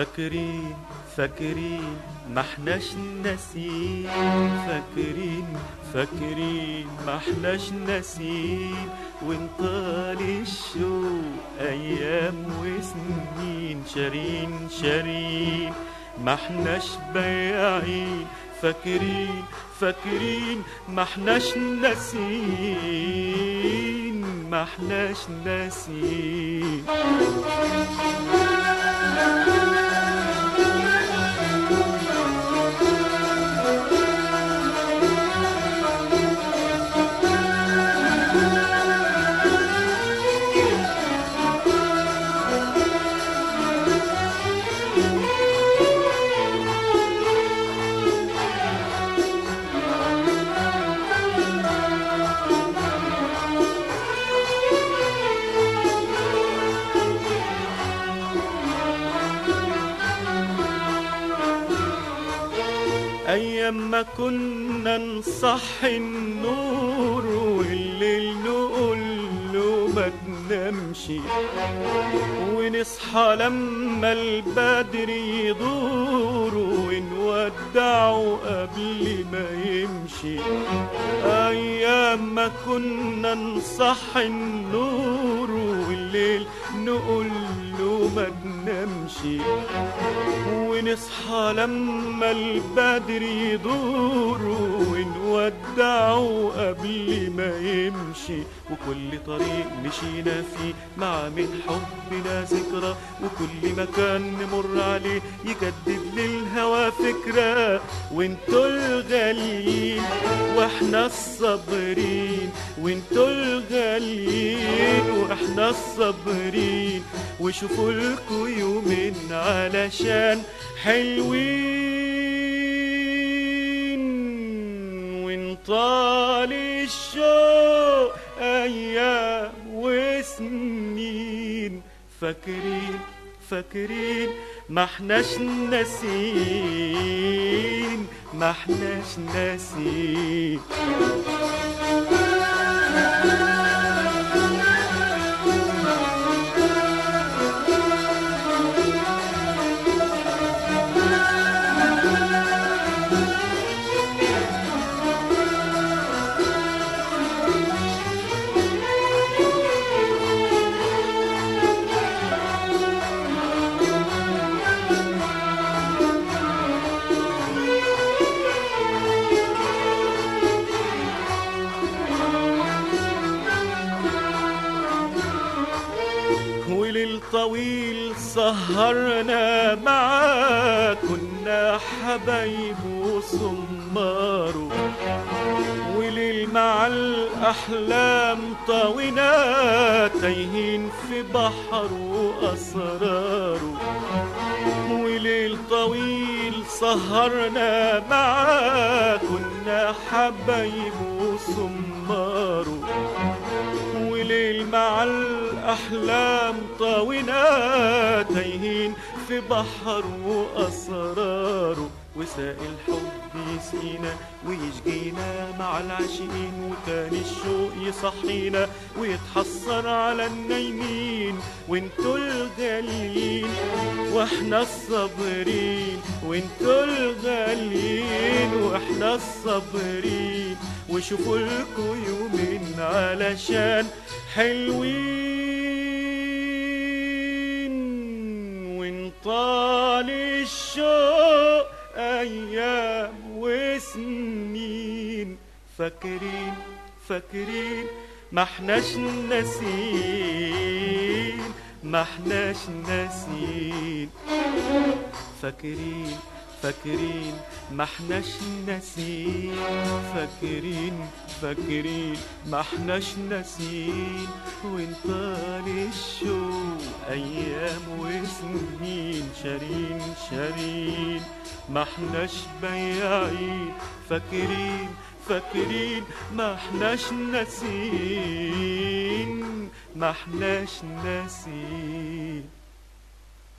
فاكرين فاكرين ما احناش ناسين فاكرين فاكرين ما احناش ناسين وانطال الشوق ايام وسنين شارين شارين ما احناش بايعين فاكرين فاكرين ما احناش ناسين ما احناش ناسين أيام ما كنا نصحي النور والليل نقول له ما تنامش ونصحى لما البدر يدور ونودعه قبل ما يمشي أيام ما كنا نصحي النور والليل نقول له ما تنامش ونصحى لما البدر يدور ونودعه قبل ما يمشي وكل طريق مشينا فيه مع من حبنا ذكرى وكل مكان نمر عليه يجدد للهوى فكرة وانتوا الغاليين واحنا الصابرين وانتوا الغاليين واحنا الصابرين وشوفوا لكوا يومين علشان حلوين وانطال الشوق ايام وسنين فاكرين فاكرين ما احناش ناسين ما احناش ناسين وليل طويل سهرنا معاك كنا حبايب وصمار وليل مع الأحلام طوينا تايهين في بحر وأسرار وليل طويل سهرنا معاك كنا حبايب وصمار وليل مع الأحلام طاونا تايهين في بحر وأسراره وساق الحب يسقينا ويشجينا مع العاشقين وتاني الشوق يصحينا ويتحسر على النايمين وانتوا الغاليين واحنا الصابرين وانتوا الغاليين واحنا الصابرين وشوفوا لكوا يومين علشان حلوين وانطال الشوق ايام وسنين فاكرين فاكرين ما احناش ناسين ما احناش ناسين فاكرين فاكرين ما احناش ناسين فاكرين فاكرين ما احناش ناسين وانطال الشوق ايام وسنين شارين شارين ما احناش بايعين فاكرين فاكرين ما احناش ناسين ما احناش ناسين